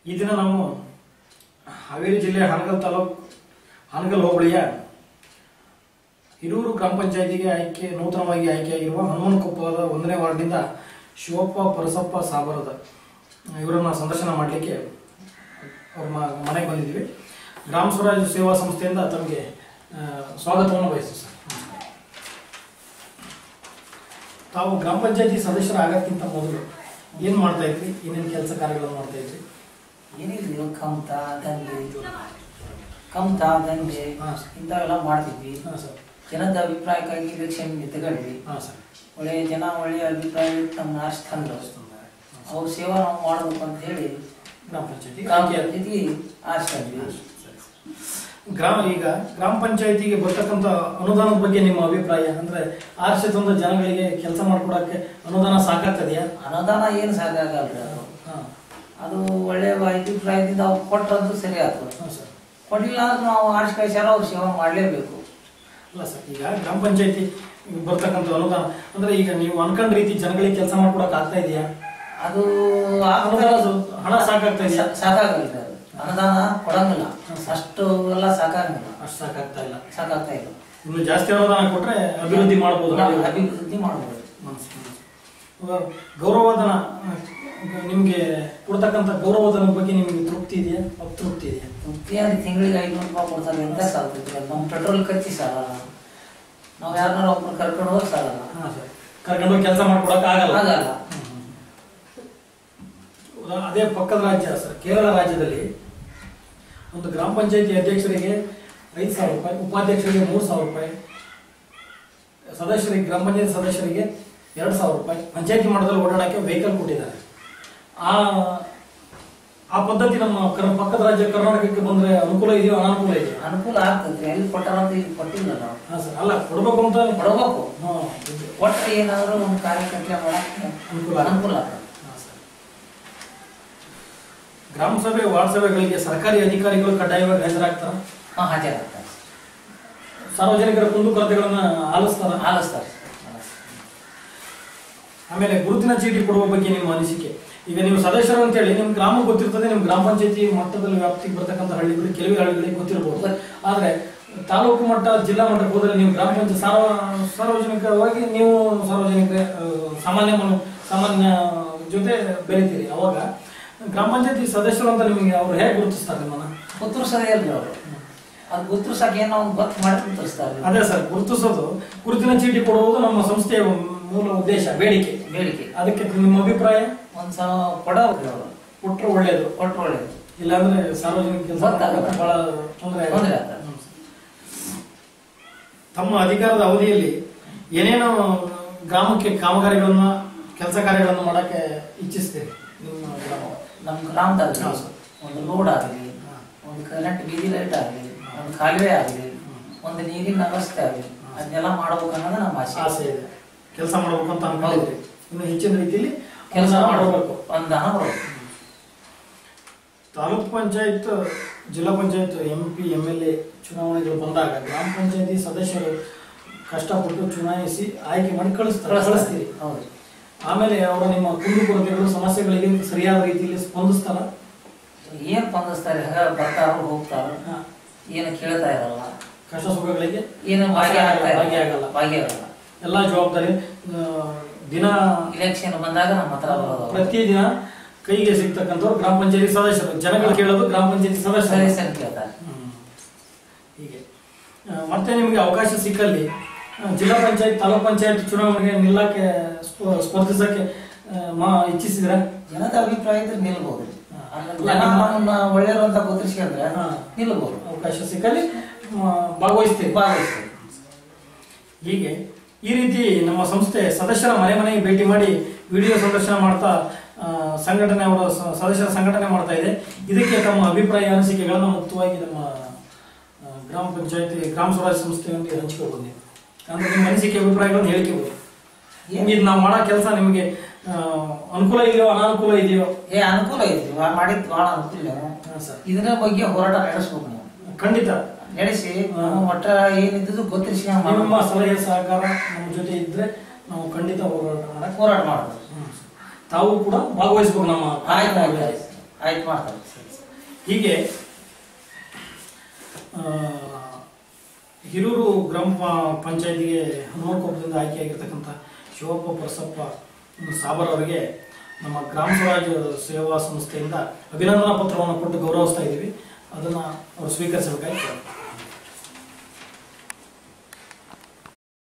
ಈ ದಿನ ನಾವು ಹಾವೇರಿ ಜಿಲ್ಲೆ ಹಾನಗಲ್ ತಾಲೂಕು ಹಾನಗಲ್ ಹೋಬಳಿಯ ಹಿರೂರು ಗ್ರಾಮ ಪಂಚಾಯತಿಗೆ ಆಯ್ಕೆ ನೂತನವಾಗಿ ಆಯ್ಕೆಯಾಗಿರುವ ಹನುಮನಕೊಪ್ಪದ ಒಂದನೇ ವಾರ್ಡ್ನಿಂದ ಶಿವಪ್ಪ ಪರಸಪ್ಪ ಸಾಬರದ ಇವರನ್ನ ಸಂದರ್ಶನ ಮಾಡಲಿಕ್ಕೆ ಅವ್ರ ಮ- ಮನೆಗೆ ಬಂದಿದ್ದೀವಿ ಗ್ರಾಮ ಸ್ವರಾಜ್ ಸೇವಾ ಸಂಸ್ಥೆಯಿಂದ ತಮಗೆ ಆ, ಸ್ವಾಗತವನ್ನು ಬಯಸ್ತೀವಿ ಸರ್ ತಾವು ಗ್ರಾಮ ಪಂಚಾಯತಿ ಸದಸ್ಯರ ಆಗೋಕ್ಕಿಂತ ಮೊದಲು ಏನು ಮಾಡ್ತಾ ಇದ್ರಿ ಏನೇನು ಕೆಲಸ ಕಾರ್ಯಗಳನ್ನು ಮಾಡ್ತಾ ಇದ್ರಿ ಏನಿಲ್ಲ ಕಮ್ತ ದಂಗೆ ಕಮ್ತ ದಂಗೆ ಹಾಂ ಇಂಥವೆಲ್ಲ ಮಾಡ್ತಿದ್ವಿ ಹಾಂ ಸರ್ ಜನದ ಅಭಿಪ್ರಾಯಕ್ಕಾಗಿ ಎಲೆಕ್ಷನ್ ತಗೊಂಡ್ವಿ ಹಾಂ ಸರ್ ಒಳ್ಳೆ ಜನ ಒಳ್ಳೆಯ ಅಭಿಪ್ರಾಯ ಇಟ್ಟು ನಮ್ಮನ್ನ ಆರ್ಸಿ ತಂದ್ರು ಅವ್ರ ಸೇವಾ ನಾವು ಮಾಡ್ಬೇಕು ಅಂತ ಹೇಳಿ ಗ್ರಾಮ ಪಂಚಾಯತಿ ಗ್ರಾಮ ಪಂಚಾಯತಿ ಆರಿಸ್ಕೊಂಡ್ವಿ ಗ್ರಾಮ ಈಗ ಗ್ರಾಮ ಪಂಚಾಯತಿಗೆ ಬರ್ತಕ್ಕಂಥ ಅನುದಾನದ ಬಗ್ಗೆ ನಿಮ್ಮ ಅಭಿಪ್ರಾಯ ಅಂದ್ರೆ ಆರಿಸಿ ತಂದ ಜನಗಳಿಗೆ ಕೆಲಸ ಮಾಡ್ಕೊಡಕ್ಕೆ ಅನುದಾನ ಸಾಕಾಗ್ತದೆಯಾ ಅನುದಾನ ಏನು ಸಾಕಾಗಲ್ರಿ ಅದು ಹಾಂ ಅದು ಒಳ್ಳೆ ಅಭಿಪ್ರಾಯದಿಂದ ಅವ್ರು ಕೊಟ್ಟದ್ದು ಸರಿ ಆಯ್ತು ಹಾಂ ಸರ್ ಕೊಡಲಿಲ್ಲ ಅಂದ್ರೆ ನಾವು ಆರ್ಸಿ ಕಳಿಸ್ಯಾರ ಅವ್ರು ಸೇವಾ ಮಾಡಲೇಬೇಕು ಅಲ್ಲ ಸರ್ ಈಗ ಗ್ರಾಮ ಪಂಚಾಯತಿ ಬರ್ತಕ್ಕಂಥ ಅನುದಾನ ಅಂದ್ರೆ ಈಗ ನೀವು ಅನ್ಕೊಂಡ ರೀತಿ ಜನಗಳಿಗೆ ಕೆಲಸ ಮಾಡ್ಕೊಡಕ್ ಆಗ್ತಾ ಇದೆಯಾ ಅದು ಅನುದಾನ ಸ್ವಲ್ಪ ಹಣ ಸಾಕಾಗ್ತಾ ಇದೆಯಾ ಸಾಕಾಗಲ್ರಿ ಅದು ಅನುದಾನ ಕೊಡಂಗಿಲ್ಲ ಅಷ್ಟು ಎಲ್ಲ ಸಾಕಾಗಂಗಿಲ್ಲ ಅಷ್ಟು ಸಾಕಾಗ್ತಾ ಇಲ್ಲ ಸಾಕಾಗ್ತಾ ಇಲ್ಲ ಇನ್ನು ಜಾಸ್ತಿ ಅನುದಾನ ಕೊಟ್ರೆ ಅಭಿವೃದ್ಧಿ ಮಾಡ್ಬೋದು ನಾವು ಅಭಿವೃದ್ಧಿ ಮಾಡ್ಬೋದು ಮನಸ್ಸು, ಮನಸ್ಸು. ಇವಾಗ ಗೌರವಧನ ಆ, ನಿಮ್ಗೆ ಕೊಡ್ತಕ್ಕಂಥ ಗೌರವಧನದ ಬಗ್ಗೆ ನಿಮ್ಗೆ ತೃಪ್ತಿ ಇದೆಯಾ ಅತೃಪ್ತಿ ಇದೆಯಾ ಮುಖ್ಯ ತಿಂಗಳಿಗೆ ಐನೂರು ರೂಪಾಯಿ ಕೊಡ್ತಾರೆ ಅಂತ ಸಾಲ್ತೈತಿ ನಮ್ಮ ಪೆಟ್ರೋಲ್ ಖರ್ಚಿ ಸಾಲಲ್ಲ ನಾವು ಯಾರನ್ನಾರು ಒಬ್ರು ಕರ್ಕೊಂಡು ಹೋಗಿ ಸಾಲಲ್ಲ ಹಾಂ ಸರ್ ಕರ್ಕೊಂಡು ಕೆಲಸ ಮಾಡ್ಕೊಡಕ್ ಆಗಲ್ಲ ಆಗಲ್ಲ ಉದಾ- ಅದೇ ಪಕ್ಕದ ರಾಜ್ಯ ಸರ್ ಕೇರಳ ರಾಜ್ಯದಲ್ಲಿ ಒಂದು ಗ್ರಾಮ ಪಂಚಾಯತಿ ಅಧ್ಯಕ್ಷರಿಗೆ ಐದು ಸಾವಿರ ರೂಪಾಯಿ ಉಪಾಧ್ಯಕ್ಷರಿಗೆ ಮೂರು ಸಾವಿರ ರೂಪಾಯಿ ಸದಸ್ಯರಿಗೆ ಗ್ರಾಮ ಪಂಚಾಯತಿ ಸದಸ್ಯರಿಗೆ ಎರಡು ಸಾವಿರ ರೂಪಾಯಿ ಪಂಚಾಯತಿ ಮಟ್ಟದಲ್ಲಿ ಓಡಾಡಕ್ಕೆ ವೆಹಿಕಲ್ ಕೊಟ್ಟಿದ್ದಾರೆ ಆ ಆ ಪದ್ಧತಿ ನಮ್ಮ ಕರ್ ಪಕ್ಕದ ರಾಜ್ಯ ಕರ್ನಾಟಕಕ್ಕೆ ಬಂದ್ರೆ ಅನುಕೂಲ ಇದೆಯೋ ಅನಾನುಕೂಲ ಇದೆಯೋ ಅನುಕೂಲ ಆಗ್ತೈತ್ರಿ ಎಲ್ಲಿ ಕೊಟ್ಟಾರ ಅಂತ ಇಲ್ಲಿ ಕೊಟ್ಟಿಲ್ಲ ನಾವು ಹಾಂ ಸರ್ ಅಲ್ಲ ಕೊಡ್ಬೇಕು ಅಂತ ಕೊಡಬೇಕು ಹಾಂ ಒಟ್ಟು ಏನಾದರೂ ಒಂದು ಕಾರ್ಯಕರ್ತೆ ಮಾಡಕ್ಕೆ ಅನುಕೂಲ ಅನುಕೂಲ ಆಗ್ತದೆ ಹಾಂ ಸರ್. ಗ್ರಾಮ ಸಭೆ ವಾರ್ಡ್ ಸಭೆಗಳಿಗೆ ಸರ್ಕಾರಿ ಅಧಿಕಾರಿಗಳು ಕಡ್ಡಾಯವಾಗಿ ಹಾಜರಾಗ್ತಾರ ಹಾಂ ಹಾಜರಾಗ್ತಾರೆ ಸಾರ್ವಜನಿಕರ ಕುಂದುಕೊರತೆಗಳನ್ನ ಆಲಿಸ್ತಾರ ಆಲಿಸ್ತಾರೆ ಆಮೇಲೆ ಗುರುತಿನ ಚೀಟಿ ಕೊಡುವ ಬಗ್ಗೆ ನಿಮ್ಮ ಅನಿಸಿಕೆ ಈಗ ನೀವು ಸದಸ್ಯರು ಅಂತೇಳಿ ನಿಮ್ ಗ್ರಾಮ ಗೊತ್ತಿರ್ತದೆ ನಿಮ್ ಗ್ರಾಮ ಪಂಚಾಯತಿ ಮಟ್ಟದಲ್ಲಿ ವ್ಯಾಪ್ತಿಗೆ ಬರ್ತಕ್ಕಂಥ ಹಳ್ಳಿಗಳು ಕೆಲವೇ ಹಳ್ಳಿಗಳಿಗೆ ಗೊತ್ತಿರಬಹುದು ಆದ್ರೆ ತಾಲೂಕು ಮಟ್ಟ ಜಿಲ್ಲಾ ಮಟ್ಟಕ್ಕೆ ಹೋದ್ರೆ ನೀವು ಗ್ರಾಮ ಪಂಚಾಯತ್ ಸಾರ್ವ ಸಾರ್ವಜನಿಕವಾಗಿ ನೀವು ಸಾರ್ವಜನಿಕ ಆ, ಸಾಮಾನ್ಯ ಮನು ಸಾಮಾನ್ಯ ಜೊತೆ ಬೆಳಿತೀರಿ ಅವಾಗ ಗ್ರಾಮ ಪಂಚಾಯತಿ ಸದಸ್ಯರು ಅಂತ ನಿಮಗೆ ಅವ್ರು ಹೇಗೆ ಗುರುತಿಸ್ತಾರೆ ನಿಮ್ಮನ್ನ ಗುರ್ತುರ್ಸದೇ ಇಲ್ರಿ ಅವರು ಅದು ಗುರ್ತುರ್ಸಕ್ಕೆ ಏನೋ ಒಂದು ಗೊತ್ತು ಮಾಡಿ ಗುರ್ತುರ್ಸ್ತಾರೆ ಅದೇ ಸರ್ ಗುರುತಿಸೋದು ಗುರುತಿನ ಚೀಟಿ ಕೊಡುವುದು ನಮ್ಮ ಸಂಸ್ಥೆಯ ಮೂಲ ಉದ್ದೇಶ ಬೇಡಿಕೆ ಬೇಡಿಕೆ ಅದಕ್ಕೆ ನಿಮ್ಮ ಅಭಿಪ್ರಾಯ ಒಂದು ಸಲ ಕೊಡಬೇಕು ಅವರು ಕೊಟ್ಟರೆ ಒಳ್ಳೇದು ಕೊಟ್ಟರು ಒಳ್ಳೇದು ಇಲ್ಲಾಂದ್ರೆ ಸಾರ್ವಜನಿಕ ಕೆಲಸ ಗೊತ್ತಾಗಲ್ಲ. ಬಹಳ ತೊಂದರೆ ತೊಂದ್ರೆ ಆಗುತ್ತೆ. ಆಗ್ತದೆ. ತಮ್ಮ ಅಧಿಕಾರದ ಅವಧಿಯಲ್ಲಿ ಏನೇನೋ ಗ್ರಾಮಕ್ಕೆ ಕಾಮಗಾರಿಗಳನ್ನ ಕೆಲಸ ಕಾರ್ಯಗಳನ್ನು ಮಾಡಕ್ಕೆ ಇಚ್ಛಿಸ್ತೀರಿ ನಿಮ್ಮ ಗ್ರಾಮ ನಮ್ಮ ಗ್ರಾಮದಲ್ಲಿ ಹೌದು. ಒಂದು ರೋಡ್ ಆಗಲಿ ಒಂದು ಕರೆಂಟ್ ಬೀದಿ ಲೈಟ್ ಆಗಲಿ ಒಂದು ಕಾಲುವೆ ಆಗಲಿ ಒಂದು ನೀರಿನ ವ್ಯವಸ್ಥೆ ಆಗಲಿ ಅದನ್ನೆಲ್ಲ ಮಾಡ್ಬೇಕು ಅನ್ನೋದು ನಮ್ಮ ಆಸೆ ಆಸೆ ಇದೆ ಕೆಲಸ ಮಾಡಬೇಕು ಅಂತ ಅನ್ಕೊಂಡಿದ್ರಿ ಇನ್ನು ಹೆಚ್ಚಿನ ರೀತಿಯಲ್ಲಿ ಕೆಲಸ ಕೆಲಸ ಮಾಡಬೇಕು ಮಾಡಬೇಕು ಒಂದು ಹಣ ಬರಬೇಕು taluk panchayat zilla panchayat M P M L A ಚುನಾವಣೆಗಳು ಬಂದಾಗ ಗ್ರಾಮ ಪಂಚಾಯತಿ ಸದಸ್ಯರು ಕಷ್ಟಪಟ್ಟು ಚುನಾಯಿಸಿ ಆಯ್ಕೆ ಮಾಡಿ ಕಳಿಸ್ತಾರೆ ಕಳಿಸ್ತೀರಿ ಹೌದು ಆಮೇಲೆ ಅವರು ನಿಮ್ಮ ಕುಂದುಕೊರತೆಗಳು ಸಮಸ್ಯೆಗಳಿಗೆ ಸರಿಯಾದ ರೀತಿಯಲ್ಲಿ ಸ್ಪಂದಿಸ್ತಾರ ಏನು ಸ್ಪಂದಿಸ್ತಾರೆ ಹಾಗ ಬರ್ತಾರೋ ಹೋಗ್ತಾರೋ ಏನು ಕೇಳ್ತಾ ಇರಲ್ಲ ಕಷ್ಟ ಸುಖಗಳಿಗೆ ಏನು ಭಾಗಿಯಾಗ್ತಾ ಭಾಗಿಯಾಗಲ್ಲ. ಭಾಗಿಯಾಗಲ್ಲ ಎಲ್ಲ ಜವಾಬ್ದಾರಿ ಆ, ದಿನ ಇಲೆಕ್ಷನ್ ಬಂದಾಗ ನಮ್ಮ ಹತ್ರ ಬರೋದು ಅವ್ರು. ಪ್ರತಿದಿನ ಕೈಗೆ ಸಿಗ್ತಕ್ಕಂಥವ್ರು ಗ್ರಾಮ ಪಂಚಾಯತಿ ಸದಸ್ಯರು ಜನಗಳು ಕೇಳೋದು ಗ್ರಾಮ ಪಂಚಾಯತಿ ಸದಸ್ಯರು ಸದಸ್ಯರು ಕೇಳ್ತಾರೆ ಹ್ಮ್. ಹೀಗೆ ಆ, ಮತ್ತೆ ನಿಮಗೆ ಅವಕಾಶ ಸಿಕ್ಕಲ್ಲಿ ಆ, ಜಿಲ್ಲಾ ಪಂಚಾಯತ್ ತಾಲೂಕ್ ಪಂಚಾಯತ್ ಚುನಾವಣೆಗೆ ನಿಲ್ಲಕ್ಕೆ ಸ್ಪ- ಸ್ಪರ್ಧಿಸಕ್ಕೆ ಆ, ಮಾ ಇಚ್ಛಿಸಿದ್ರ ಜನದ ಅಭಿಪ್ರಾಯ ಇದ್ರೆ ನಿಲ್ಬಹುದು ಹಾ. ಆಮೇಲೆ ಜನ ನಮ್ಮನ್ನ ಒಳ್ಳೆಯವರು ಅಂತ ಗೊತ್ತಿಸ್ಕೊಂಡ್ರೆ ಹಾ. ನಿಲ್ಬಹುದು ಅವಕಾಶ ಸಿಕ್ಕಲ್ಲಿ ಆ, ಭಾಗವಹಿಸ್ತೀರಿ ಭಾಗವಹಿಸ್ತೀವಿ ಹೀಗೆ ಈ ರೀತಿ ನಮ್ಮ ಸಂಸ್ಥೆ ಸದಸ್ಯರ ಮನೆ ಮನೆಗೆ ಭೇಟಿ ಮಾಡಿ ವಿಡಿಯೋ ಸಂದರ್ಶನ ಮಾಡ್ತಾ ಆ, ಸಂಘಟನೆ ಅವರ ಸ- ಸದಸ್ಯರ ಸಂಘಟನೆ ಮಾಡ್ತಾ ಇದೆ ಇದಕ್ಕೆ ತಮ್ಮ ಅಭಿಪ್ರಾಯ ಅನಿಸಿಕೆಗಳನ್ನು ಮುಕ್ತವಾಗಿ ನಮ್ಮ ಆ, ಗ್ರಾಮ ಪಂಚಾಯತಿ ಗ್ರಾಮ ಸ್ವರಾಜ್ ಸಂಸ್ಥೆಯೊಂದಿಗೆ ಹಂಚ್ಕೊಳ್ಬೋದು ನೀವು ಅಂದ್ರೆ ನಿಮ್ಮ ಅನಿಸಿಕೆ ಅಭಿಪ್ರಾಯಗಳನ್ನು ಹೇಳ್ಕೋಬೋದು ಇದು ನಾವು ಮಾಡೋ ಕೆಲಸ ನಿಮಗೆ ಆ, ಅನುಕೂಲ ಇದೆಯೋ ಅನಾನುಕೂಲ ಇದೆಯೋ ಏ ಅನುಕೂಲ ಐತಿ ವಾ- ಮಾಡಿದ್ ಬಹಳ ಅನುಕೂಲ ಇದೆ. ಹಾಂ ಸರ್ ಇದರ ಬಗ್ಗೆ ಹೋರಾಟ ನಡೆಸ್ಬೇಕು ನಾವು ಖಂಡಿತ ನಡೆಸಿ ಹಾ. ನಾವು ಒಟ್ಟ ಏನಿದ್ದು ಗೊತ್ತಿರಿಸಿ ನಿಮ್ಮ ಸಲಹೆ ಸಹಕಾರ ನಮ್ಮ ಜೊತೆ ಇದ್ರೆ ನಾವು ಖಂಡಿತ ಹೋರಾಟ ಮಾಡಕ್ಕೆ ಹೋರಾಟ ಮಾಡ್ಬೋದು ತಾವು ಕೂಡ ಭಾಗವಹಿಸ್ಬೇಕು ನಮ್ಮ ಆಯ್ತು ಆಯ್ತು ಆಯ್ತು ಆಯ್ತು ಮಾಡ್ತಾರೆ ಹೀಗೆ ಆ, ಹಿರೂರು ಗ್ರಾಮ ಪ- ಪಂಚಾಯತಿಗೆ ಹನುಮಕೊಪ್ಪದಿಂದ ಆಯ್ಕೆಯಾಗಿರ್ತಕ್ಕಂಥ ಶಿವಪ್ಪ ಪರಸಪ್ಪ ಸಾಬರ್ ಅವರಿಗೆ ನಮ್ಮ ಗ್ರಾಮ ಸ್ವರಾಜ್ ಸೇವಾ ಸಂಸ್ಥೆಯಿಂದ ಅಭಿನಂದನಾ ಪತ್ರವನ್ನು ಕೊಟ್ಟು ಗೌರವಿಸ್ತಾ ಇದ್ದೀವಿ ಅದನ್ನು ಅವರು ಸ್ವೀಕರಿಸಬೇಕಾಗಿ ಕೇಳ್ತಾರೆ